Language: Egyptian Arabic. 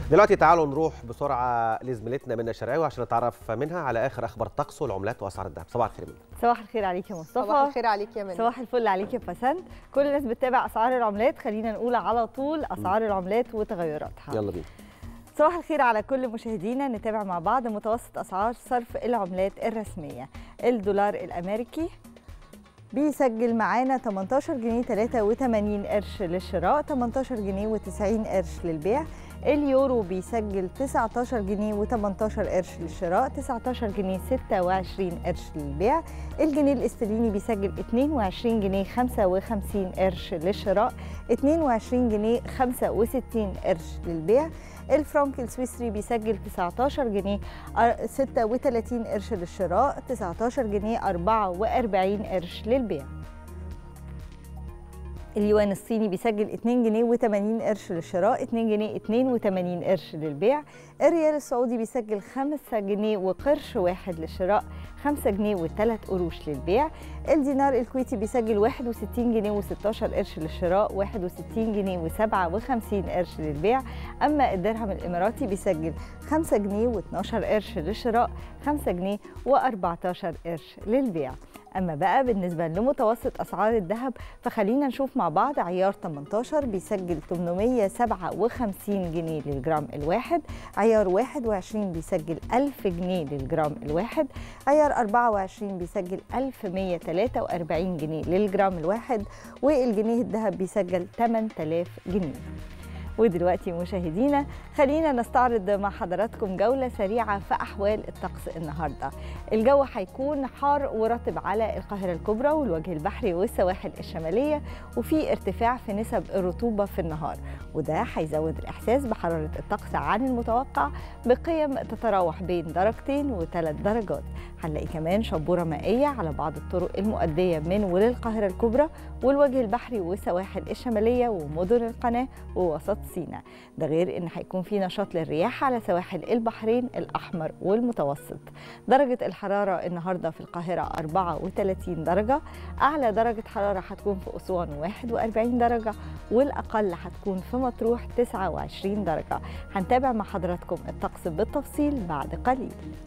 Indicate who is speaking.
Speaker 1: دلوقتي تعالوا نروح بسرعه لزميلتنا منى شرقاوي عشان نتعرف منها على اخر اخبار الطقس والعملات واسعار الذهب صباح الخير منى
Speaker 2: صباح الخير عليك يا مصطفى
Speaker 3: صباح الخير عليك يا منى
Speaker 2: صباح الفل عليك يا بسنت كل الناس بتتابع اسعار العملات خلينا نقول على طول اسعار العملات وتغيراتها
Speaker 1: يلا بينا
Speaker 2: صباح الخير على كل مشاهدينا نتابع مع بعض متوسط اسعار صرف العملات الرسميه الدولار الامريكي بيسجل معانا 18 جنيه 83 قرش للشراء 18 جنيه و90 قرش للبيع اليورو بيسجل 19 جنيه و18 قرش للشراء 19 جنيه 26 قرش للبيع الجنيه الاسترليني بيسجل 22 جنيه 55 قرش للشراء 22 جنيه 65 قرش للبيع الفرنك السويسري بيسجل 19 جنيه 36 قرش للشراء 19 جنيه 44 قرش للبيع اليوان الصيني بيسجل 2 جنيه و80 قرش للشراء 2 جنيه 82 قرش للبيع الريال السعودي بيسجل 5 جنيه وقرش واحد للشراء 5 جنيه و3 قروش للبيع الدينار الكويتي بيسجل 61 جنيه و16 قرش للشراء 61 جنيه و57 قرش للبيع اما الدرهم الاماراتي بيسجل 5 جنيه و12 قرش للشراء 5 جنيه و14 قرش للبيع اما بقى بالنسبه لمتوسط اسعار الذهب فخلينا نشوف مع بعض عيار 18 بيسجل 857 جنيه للجرام الواحد عيار 21 بيسجل 1000 جنيه للجرام الواحد عيار 24 بيسجل 1143 جنيه للجرام الواحد والجنيه الذهب بيسجل 8000 جنيه ودلوقتي مشاهدينا خلينا نستعرض مع حضراتكم جولة سريعة في أحوال الطقس النهاردة الجو هيكون حار ورطب على القاهرة الكبرى والوجه البحري والسواحل الشمالية وفي ارتفاع في نسب الرطوبة في النهار وده هيزود الإحساس بحرارة الطقس عن المتوقع بقيم تتراوح بين درجتين وثلاث درجات هنلاقي كمان شبورة مائية على بعض الطرق المؤدية من وللقاهرة الكبرى والوجه البحري والسواحل الشمالية ومدن القناة ووسط سيناء ده غير ان هيكون في نشاط للرياح على سواحل البحرين الاحمر والمتوسط درجه الحراره النهارده في القاهره 34 درجه اعلى درجه حراره هتكون في اسوان 41 درجه والاقل هتكون في مطروح 29 درجه هنتابع مع حضراتكم الطقس بالتفصيل بعد قليل